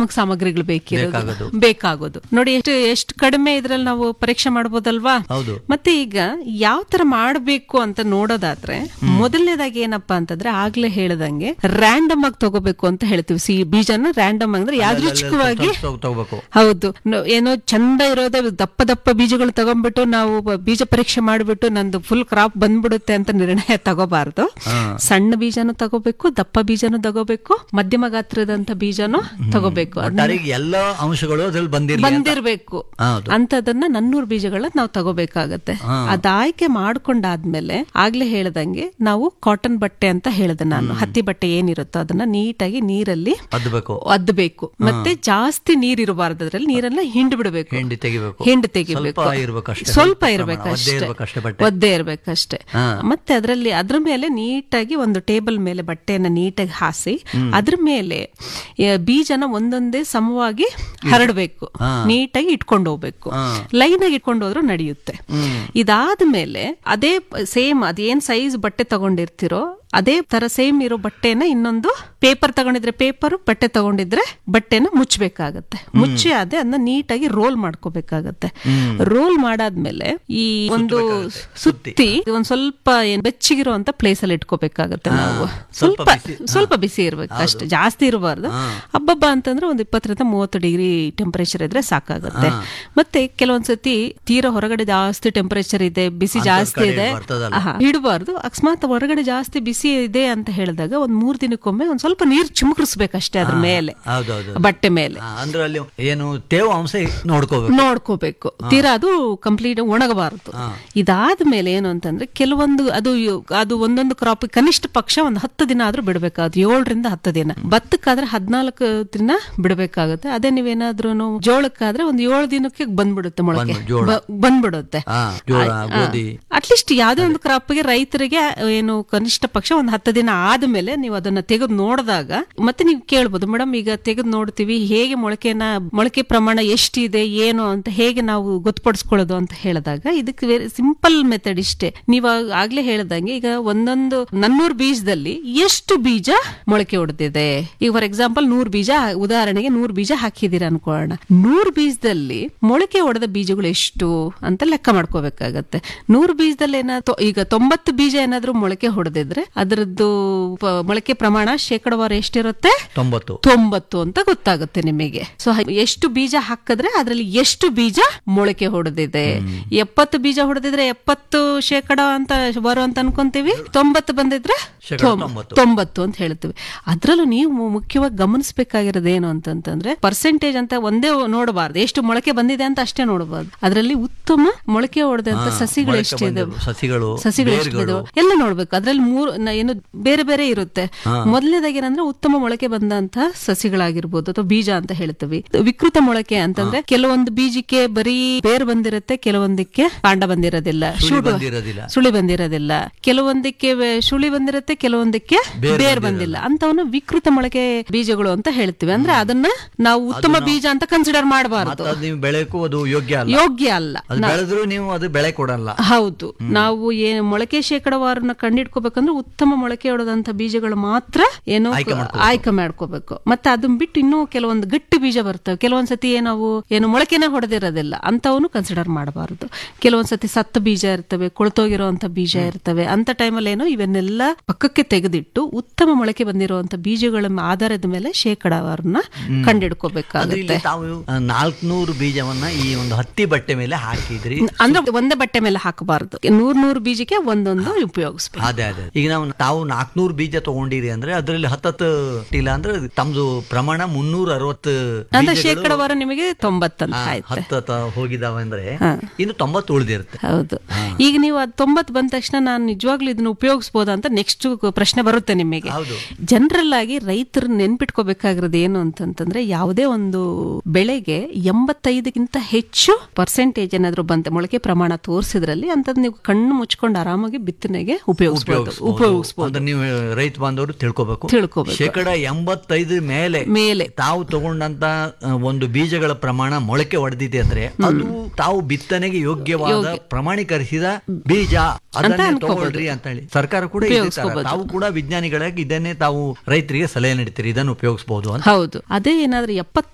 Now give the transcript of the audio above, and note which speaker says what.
Speaker 1: ನಮಗ್ ಸಾಮಗ್ರಿಗಳು ಬೇಕಿರೋದು
Speaker 2: ಬೇಕಾಗೋದು.
Speaker 1: ಬೇಕಾಗೋದು ನೋಡಿ ಎಷ್ಟು ಎಷ್ಟು ಕಡಿಮೆ ಇದ್ರಲ್ಲಿ ನಾವು ಪರೀಕ್ಷೆ ಮಾಡ್ಬೋದಲ್ವಾ
Speaker 2: ಹೌದು
Speaker 1: ಮತ್ತೆ ಈಗ ಯಾವ ತರ ಮಾಡಬೇಕು ಅಂತ ನೋಡೋದಾದ್ರೆ ಮೊದಲನೇದಾಗಿ ಏನಪ್ಪಾ ಅಂತಂದ್ರೆ ಆಗ್ಲೇ ಹೇಳ್ದಂಗೆ ರ್ಯಾಂಡಮ್ ಆಗಿ ತಗೋಬೇಕು ಅಂತ ಹೇಳ್ತೀವಿ ಸಿ ಬೀಜನ ರ್ಯಾಂಡಮ್ ಅಂದ್ರೆ ಯಾದೃಚ್ಛಿಕವಾಗಿ
Speaker 2: ತಗೊ- ತಗೋಬೇಕು
Speaker 1: ಹೌದು ನ- ಏನೋ ಚಂದ ಇರೋದೇ ದಪ್ಪ ದಪ್ಪ ಬೀಜಗಳು ತಗೊಂಡ್ಬಿಟ್ಟು ನಾವು ಬ- ಬೀಜ ಪರೀಕ್ಷೆ ಮಾಡಿಬಿಟ್ಟು ನಂದು ಫುಲ್ ಕ್ರಾಪ್ ಬಂದ್ಬಿಡುತ್ತೆ ಅಂತ ನಿರ್ಣಯ ತಗೋಬಾರ್ದು
Speaker 2: ಹಾ.
Speaker 1: ಸಣ್ಣ ಬೀಜನೂ ತಗೋಬೇಕು ದಪ್ಪ ಬೀಜನೂ ತಗೋಬೇಕು ಮಧ್ಯಮ ಗಾತ್ರದಂತ ಬೀಜನೂ ತಗೋಬೇಕು ಅದ್ನ
Speaker 2: ಒಟ್ಟಾರೆಯಾಗಿ ಎಲ್ಲ ಅಂಶಗಳು ಅದ್ರಲ್ಲಿ ಬಂದಿರಲಿ
Speaker 1: ಬಂದಿರ್ಬೇಕು
Speaker 2: ಹೌದು
Speaker 1: ಅಂತದನ್ನ ನನ್ನೂರು ಬೀಜಗಳನ್ನ ನಾವು ತಗೋಬೇಕಾಗತ್ತೆ
Speaker 2: ಹಾ.
Speaker 1: ಅದ ಆಯ್ಕೆ ಮಾಡ್ಕೊಂಡಾದ್ಮೇಲೆ ಆಗ್ಲೇ ಹೇಳ್ದಂಗೆ ನಾವು ಕಾಟನ್ ಬಟ್ಟೆ ಅಂತ ಹೇಳ್ದೆ ನಾನು ಹತ್ತಿ ಬಟ್ಟೆ ಏನಿರುತ್ತೋ ಅದನ್ನ ನೀಟಾಗಿ ನೀರಲ್ಲಿ
Speaker 2: ಅದ್ಬೇಕು
Speaker 1: ಒದ್ದಬೇಕು ಮತ್ತೆ ಜಾಸ್ತಿ ನೀರ್ ಇರಬಾರ್ದು ಅದ್ರಲ್ಲಿ ನೀರನ್ನ ಹಿಂಡ್ ಬಿಡಬೇಕು
Speaker 2: ಹಿಂಡಿ ತೆಗಿಬೇಕು
Speaker 1: ಹಿಂಡ್ ತೆಗಿಬೇಕು
Speaker 2: ಸ್ವಲ್ಪ ಇರ್ಬೇಕಷ್ಟೇ.
Speaker 1: ಸ್ವಲ್ಪ
Speaker 2: ಸ್ವಲ್ಪ
Speaker 1: ಇರ್ಬೇಕಷ್ಟೇ
Speaker 2: ಒದ್ದೆ ಇರ್ಬೇಕಷ್ಟೇ ಬಟ್ಟೆ.
Speaker 1: ಒದ್ದೆ ಇರ್ಬೇಕಷ್ಟೇ
Speaker 2: ಹಾ.
Speaker 1: ಮತ್ತೆ ಅದರಲ್ಲಿ ಅದ್ರ ಮೇಲೆ ನೀಟಾಗಿ ಒಂದು ಟೇಬಲ್ ಮೇಲೆ ಬಟ್ಟೆಯನ್ನ ನೀಟಾಗಿ ಹಾಸಿ ಅದ್ರ ಮೇಲೆ ಆ, ಬೀಜನ ಒಂದೊಂದೇ ಸಮವಾಗಿ ಹರಡಬೇಕು
Speaker 2: ಹಾ.
Speaker 1: ನೀಟಾಗಿ ಇಟ್ಕೊಂಡು ಹೋಗ್ಬೇಕು
Speaker 2: ಹಾ.
Speaker 1: ಲೈನ್ ಆಗಿ ಇಟ್ಕೊಂಡು ಹೋದ್ರು ನಡೆಯುತ್ತೆ
Speaker 2: ಹ್ಮ್
Speaker 1: ಇದಾದ್ಮೇಲೆ ಅದೇ ಸೇಮ್ ಅದೇನ್ ಸೈಜ್ ಬಟ್ಟೆ ತಗೊಂಡಿರ್ತಿರೋ ಅದೇ ತರ ಸೇಮ್ ಇರೋ ಬಟ್ಟೆನ ಇನ್ನೊಂದು ಪೇಪರ್ ತಗೊಂಡಿದ್ರೆ ಪೇಪರ್ ಬಟ್ಟೆ ತಗೊಂಡಿದ್ರೆ ಬಟ್ಟೆನ ಮುಚ್ಚಬೇಕಾಗತ್ತೆ ಮುಚ್ಚಿ ಅದೇ ಅದನ್ನ ನೀಟಾಗಿ ರೋಲ್ ಮಾಡ್ಕೋಬೇಕಾಗತ್ತೆ ರೋಲ್ ಮಾಡಾದ್ಮೇಲೆ ಈ ಒಂದು ಸುತ್ತಿ ಒಂದ್ ಸ್ವಲ್ಪ ಏನ್ ಬೆಚ್ಚಗಿರುವಂತ ಪ್ಲೇಸ್ ಅಲ್ಲಿ ಇಟ್ಕೋಬೇಕಾಗತ್ತೆ ನಾವು
Speaker 2: ಸ್ವಲ್ಪ
Speaker 1: ಸ್ವಲ್ಪ
Speaker 2: ಬಿಸಿ.
Speaker 1: ಸ್ವಲ್ಪ ಬಿಸಿ ಇರ್ಬೇಕು ಅಷ್ಟೇ ಜಾಸ್ತಿ ಇರಬಾರ್ದು ಹಬ್ಬಬ್ಬ ಅಂತಂದ್ರೆ ಒಂದ್ ಇಪ್ಪತ್ತರಿಂದ ಮೂವತ್ತು ಡಿಗ್ರಿ ಟೆಂಪರೇಚರ್ ಇದ್ರೆ ಸಾಕಾಗುತ್ತೆ ಮತ್ತೆ ಕೆಲವೊಂದ್ಸತಿ ತೀರಾ ಹೊರಗಡೆ ಜಾಸ್ತಿ ಟೆಂಪರೇಚರ್ ಇದೆ ಬಿಸಿ
Speaker 2: ಅಂತದ್
Speaker 1: ಜಾಸ್ತಿ
Speaker 2: ಕಡೆ
Speaker 1: ಇದೆ
Speaker 2: ಬರ್ತದಲ್ಲ.
Speaker 1: ಆಹಾ, ಇಡಬಾರ್ದು ಅಕಸ್ಮಾತ್ ಹೊರಗಡೆ ಜಾಸ್ತಿ ಬಿಸಿ ಇದೆ ಅಂತ ಹೇಳಿದಾಗ ಒಂದ್ ಮೂರ್ ದಿನಕ್ಕೊಮ್ಮೆ ಒಂದ್ ಸ್ವಲ್ಪ ನೀರ್ ಚಿಮುಕರಿಸ್ಬೇಕಷ್ಟೇ ಅದ್ರ ಮೇಲೆ
Speaker 2: ಹೌದೌದು
Speaker 1: ಬಟ್ಟೆ ಮೇಲೆ
Speaker 2: ಆ, ಅಂದ್ರೆ ಅಲ್ಲಿ ಏನು ತೇವಾಂಶ ನೋಡ್ಕೋಬೇಕು
Speaker 1: ನೋಡ್ಕೋಬೇಕು ತೀರಾ ಅದು ಕಂಪ್ಲೀಟ್ ಒಣಗಬಾರದು ಇದಾದ್ಮೇಲೆ ಏನು ಅಂತಂದ್ರೆ ಕೆಲವೊಂದು ಅದು ಯು- ಅದು ಒಂದೊಂದು ಕ್ರಾಪ್ ಕನಿಷ್ಠ ಪಕ್ಷ ಒಂದು ಹತ್ತು ದಿನ ಆದ್ರೂ ಬಿಡಬೇಕಾಗುತ್ತೆ ಏಳರಿಂದ ಹತ್ತು ದಿನ ಭತ್ತಕ್ಕಾದ್ರೆ ಹದ್ನಾಲ್ಕು ದಿನ ಬಿಡಬೇಕಾಗುತ್ತೆ ಅದೇ ನೀವೇನಾದ್ರೂ ಜೋಳಕ್ಕಾದ್ರೆ ಒಂದು ಏಳು ದಿನಕ್ಕೆ ಬಂದ್ಬಿಡುತ್ತೆ ಮೊಳಕೆ
Speaker 2: ಬಂದ್- ಜೋಳ.
Speaker 1: ಬ- ಬಂದ್ಬಿಡುತ್ತೆ
Speaker 2: ಹಾ ಜೋಳ ಗೋಧಿ
Speaker 1: ಅಟ್ಲೀಸ್ಟ್ ಯಾವ್ದೇ ಒಂದು ಕ್ರಾಪ್ಗೆ ರೈತರಿಗೆ ಏನು ಕನಿಷ್ಠ ಪಕ್ಷ ಒಂದು ಹತ್ತು ದಿನ ಆದ್ಮೇಲೆ ನೀವು ಅದನ್ನ ತೆಗೆದು ನೋಡಿದಾಗ ಮತ್ತೆ ನೀವು ಕೇಳ್ಬೋದು ಮೇಡಮ್ ಈಗ ತೆಗೆದು ನೋಡ್ತೀವಿ ಹೇಗೆ ಮೊಳಕೆನ ಮೊಳಕೆ ಪ್ರಮಾಣ ಎಷ್ಟಿದೆ ಏನು ಅಂತ ಹೇಗೆ ನಾವು ಗೊತ್ತುಪಡಿಸ್ಕೊಳ್ಳೋದು ಅಂತ ಹೇಳಿದಾಗ ಇದಕ್ಕೆ ವೆರಿ ಸಿಂಪಲ್ ಮೆಥಡ್ ಇಷ್ಟೇ ನೀವು ಆ- ಆಗ್ಲೇ ಹೇಳ್ದಂಗೆ ಈಗ ಒಂದೊಂದು ನನ್ನೂರು ಬೀಜದಲ್ಲಿ ಎಷ್ಟು ಬೀಜ ಮೊಳಕೆ ಹೊಡೆದಿದೆ ಈಗ ಫಾರ್ ಎಕ್ಸಾಂಪಲ್ ನೂರು ಬೀಜ ಉದಾಹರಣೆಗೆ ನೂರು ಬೀಜ ಹಾಕಿದೀರ ಅನ್ಕೊಳ್ಳೋಣ ನೂರು ಬೀಜದಲ್ಲಿ ಮೊಳಕೆ ಹೊಡೆದ ಬೀಜಗಳು ಎಷ್ಟು ಅಂತ ಲೆಕ್ಕ ಮಾಡ್ಕೋಬೇಕಾಗತ್ತೆ ನೂರು ಬೀಜದಲ್ಲಿ ಏನಾದ್ರು ಈಗ ತೊಂಬತ್ತು ಬೀಜ ಏನಾದ್ರೂ ಮೊಳಕೆ ಹೊಡೆದಿದ್ರೆ ಅದರದ್ದು ಪ- ಮೊಳಕೆ ಪ್ರಮಾಣ ಶೇಕಡವಾರು ಎಷ್ಟಿರುತ್ತೆ
Speaker 2: ತೊಂಬತ್ತು
Speaker 1: ತೊಂಬತ್ತು ಅಂತ ಗೊತ್ತಾಗುತ್ತೆ ನಿಮಗೆ ಸೊ ಎಷ್ಟು ಬೀಜ ಹಾಕಿದ್ರೆ ಅದರಲ್ಲಿ ಎಷ್ಟು ಬೀಜ ಮೊಳಕೆ ಹೊಡೆದಿದೆ ಎಪ್ಪತ್ತು ಬೀಜ ಹೊಡೆದಿದ್ರೆ ಎಪ್ಪತ್ತು ಶೇಕಡ ಅಂತ ಬರು ಅಂತ ಅನ್ಕೊಂತೀವಿ ತೊಂಬತ್ತು ಬಂದಿದ್ರೆ
Speaker 2: ಶೇಕಡ
Speaker 1: ತೊಂಬ-
Speaker 2: ತೊಂಬತ್ತು.
Speaker 1: ತೊಂಬತ್ತು ಅಂತ ಹೇಳ್ತೀವಿ ಅದ್ರಲ್ಲೂ ನೀವು ಮು- ಮುಖ್ಯವಾಗಿ ಗಮನಿಸಬೇಕಾಗಿರೋದು ಏನು ಅಂತಂತಂದ್ರೆ ಪರ್ಸೆಂಟೇಜ್ ಅಂತ ಒಂದೇ ನೋಡಬಾರ್ದು ಎಷ್ಟು ಮೊಳಕೆ ಬಂದಿದೆ ಅಂತ ಅಷ್ಟೇ ನೋಡಬಾರ್ದು ಅದರಲ್ಲಿ ಉತ್ತಮ ಮೊಳಕೆ ಹೊಡೆದಂತ ಸಸಿಗಳು
Speaker 2: ಮೊಳಕೆ
Speaker 1: ಎಷ್ಟಿದೆ
Speaker 2: ಬಂದಿರೋ ಸಸಿಗಳು
Speaker 1: ಸಸಿಗಳು ಎಷ್ಟಿದೆ
Speaker 2: ಬೇರುಗಳು.
Speaker 1: ಎಲ್ಲ ನೋಡ್ಬೇಕು ಅದ್ರಲ್ಲಿ ಮೂರು ನ- ಏನು ಬೇರೆ ಬೇರೆ ಇರುತ್ತೆ ಮೊದಲನೇದಾಗಿ ಏನಂದ್ರೆ ಉತ್ತಮ ಮೊಳಕೆ ಬಂದಂತ ಸಸಿಗಳಾಗಿರ್ಬೋದು ಅಥವಾ ಬೀಜ ಅಂತ ಹೇಳ್ತೀವಿ ವಿಕೃತ ಮೊಳಕೆ ಅಂತಂದ್ರೆ ಕೆಲವೊಂದು ಬೀಜಕ್ಕೆ ಬರೀ ಬೇರ್ ಬಂದಿರುತ್ತೆ ಕೆಲವೊಂದಕ್ಕೆ ಕಾಂಡ ಬಂದಿರೋದಿಲ್ಲ
Speaker 2: ಸುಳಿ
Speaker 1: ಶೂಡು
Speaker 2: ಬಂದಿರೋದಿಲ್ಲ.
Speaker 1: ಸುಳಿ ಬಂದಿರೋದಿಲ್ಲ ಕೆಲವೊಂದಕ್ಕೆ ವೆ- ಸುಳಿ ಬಂದಿರುತ್ತೆ ಕೆಲವೊಂದಕ್ಕೆ
Speaker 2: ಬೇರ್
Speaker 1: ಬೇರ್ ಬಂದಿಲ್ಲ ಅಂತವನ್ನ ವಿಕೃತ ಮೊಳಕೆ ಬೀಜಗಳು ಅಂತ ಹೇಳ್ತೀವಿ ಅಂದ್ರೆ ಅದನ್ನ ನಾವು ಉತ್ತಮ ಬೀಜ ಅಂತ ಕನ್ಸಿಡರ್ ಮಾಡಬಾರದು
Speaker 2: ಮತ್ತೆ ಅದು ನೀವು ಬೆಳೆಗೂ ಅದು ಯೋಗ್ಯ ಅಲ್ಲ
Speaker 1: ಯೋಗ್ಯ ಅಲ್ಲ
Speaker 2: ಅದು ಬೆಳೆದ್ರು ನೀವು ಅದು ಬೆಳೆ ಕೊಡಲ್ಲ
Speaker 1: ಹೌದು ನಾವು ಏನು ಮೊಳಕೆ ಶೇಕಡವಾರನ್ನ ಕಂಡಿಡ್ಕೋಬೇಕಂದ್ರೆ ಉತ್ತಮ ಮೊಳಕೆ ಹೊಡೆದಂತ ಬೀಜಗಳು ಮಾತ್ರ ಏನು
Speaker 2: ಆಯ್ಕೆ ಮಾಡ್ಕೋಬೇಕು.
Speaker 1: ಆಯ್ಕೆ ಮಾಡ್ಕೋಬೇಕು ಮತ್ತೆ ಅದನ್ನ ಬಿಟ್ಟು ಇನ್ನೂ ಕೆಲವೊಂದು ಗಟ್ಟಿ ಬೀಜ ಬರ್ತವೆ ಕೆಲವೊಂದ್ಸತಿ ನಾವು ಏನು ಮೊಳಕೆನೆ ಹೊಡೆದಿರೋದಿಲ್ಲ ಅಂತವನು ಕನ್ಸಿಡರ್ ಮಾಡಬಾರದು ಕೆಲವೊಂದ್ಸತಿ ಸತ್ತ ಬೀಜ ಇರ್ತವೆ ಕೊಳ್ತೋಗಿರುವಂತ ಬೀಜ ಇರ್ತವೆ ಅಂತ ಟೈಮಲ್ಲಿ ಏನು ಇವನ್ನೆಲ್ಲ ಪಕ್ಕಕ್ಕೆ ತೆಗೆದಿಟ್ಟು ಉತ್ತಮ ಮೊಳಕೆ ಬಂದಿರುವಂತ ಬೀಜಗಳ ಆಧಾರದ ಮೇಲೆ ಶೇಕಡವಾರನ್ನ
Speaker 2: ಅಂದ್ರೆ
Speaker 1: ಕಂಡಿಡ್ಕೋಬೇಕಾಗುತ್ತೆ
Speaker 2: ಇಲ್ಲಿ ತಾವು ನಾಲ್ಕನೂರು ಬೀಜವನ್ನ ಈ ಒಂದು ಹತ್ತಿ ಬಟ್ಟೆ ಮೇಲೆ ಹಾಕಿದ್ರಿ
Speaker 1: ಅಂದ್ರೆ ಒಂದೇ ಬಟ್ಟೆ ಮೇಲೆ ಹಾಕಬಾರದು ನೂರ್ ನೂರು ಬೀಜಕ್ಕೆ ಒಂದೊಂದು ಉಪಯೋಗಿಸ್ಬೇಕು
Speaker 2: ಅದೇ ಅದೇ ಈಗ ನಾವು ತಾವು ನಾಲ್ಕನೂರು ಬೀಜ ತಗೊಂಡಿರಿ ಅಂದ್ರೆ ಅದರಲ್ಲಿ ಹತ್ತತ್ತು ಇಲ್ಲ ಅಂದ್ರೆ ತಮ್ದು ಪ್ರಮಾಣ ಮುನ್ನೂರ ಅರವತ್ತು
Speaker 1: ಅಂದ್ರೆ ಶೇಕಡವಾರ ನಿಮಗೆ ತೊಂಬತ್ತಂತ ಆಯ್ತು
Speaker 2: ಹತ್ತ ಹೋಗಿದಾವೆ ಅಂದ್ರೆ
Speaker 1: ಹಾ.
Speaker 2: ಇನ್ನು ತೊಂಬತ್ತು ಉಳಿದಿರುತ್ತೆ
Speaker 1: ಹೌದು ಈಗ ನೀವು ಅದ್ ತೊಂಬತ್ತು ಬಂದ ತಕ್ಷಣ ನಾನು ನಿಜವಾಗ್ಲೂ ಇದನ್ನ ಉಪಯೋಗಿಸಬಹುದಾ ಅಂತ ನೆಕ್ಸ್ಟ್ ಪ್ರಶ್ನೆ ಬರುತ್ತೆ ನಿಮಗೆ
Speaker 2: ಹೌದು
Speaker 1: ಜನರಲ್ ಆಗಿ ರೈತರು ನೆನ್ಪಿಟ್ಕೋಬೇಕಾಗಿರೋದು ಏನು ಅಂತಂತಂದ್ರೆ ಯಾವುದೇ ಒಂದು ಬೆಳೆಗೆ ಎಂಬತ್ತೈದಕ್ಕಿಂತ ಹೆಚ್ಚು ಪರ್ಸೆಂಟೇಜ್ ಏನಾದ್ರು ಬಂತೆ ಮೊಳಕೆ ಪ್ರಮಾಣ ತೋರಿಸಿದ್ರಲ್ಲಿ ಅಂತದ್ ನೀವು ಕಣ್ಣು ಮುಚ್ಕೊಂಡು ಆರಾಮಾಗಿ ಬಿತ್ತನೆಗೆ ಉಪಯೋಗಿಸಬಹುದು ಉಪಯೋಗಿಸಬಹುದು
Speaker 2: ಅಂದ್ರೆ ನೀವು ರೈತ ಬಾಂಧವರು ತಿಳ್ಕೊಬೇಕು
Speaker 1: ತಿಳ್ಕೊಬೇಕು.
Speaker 2: ಶೇಕಡ ಎಂಬತ್ತೈದು ಮೇಲೆ
Speaker 1: ಮೇಲೆ
Speaker 2: ತಾವು ತಗೊಂಡಂತ ಆ, ಒಂದು ಬೀಜಗಳ ಪ್ರಮಾಣ ಮೊಳಕೆ ಹೊಡೆದಿದೆ ಅಂದ್ರೆ ಅದು ತಾವು ಬಿತ್ತನೆಗೆ ಯೋಗ್ಯವಾದ ಪ್ರಮಾಣೀಕರಿಸಿದ ಬೀಜ ಅದನ್ನೇ ತಗೊಳ್ರಿ ಅಂತ ಹೇಳಿ ಸರ್ಕಾರ ಕೂಡ ಇದೇ ತರ. ತಾವು ಕೂಡ ವಿಜ್ಞಾನಿಗಳಾಗಿ ಇದನ್ನೇ ತಾವು ರೈತರಿಗೆ ಸಲಹೆ ನೀಡ್ತೀರಿ ಇದನ್ನು ಉಪಯೋಗಿಸಬಹುದು ಅಂತ
Speaker 1: ಹೌದು ಅದೇ ಏನಾದ್ರೂ ಎಪ್ಪತ್ತ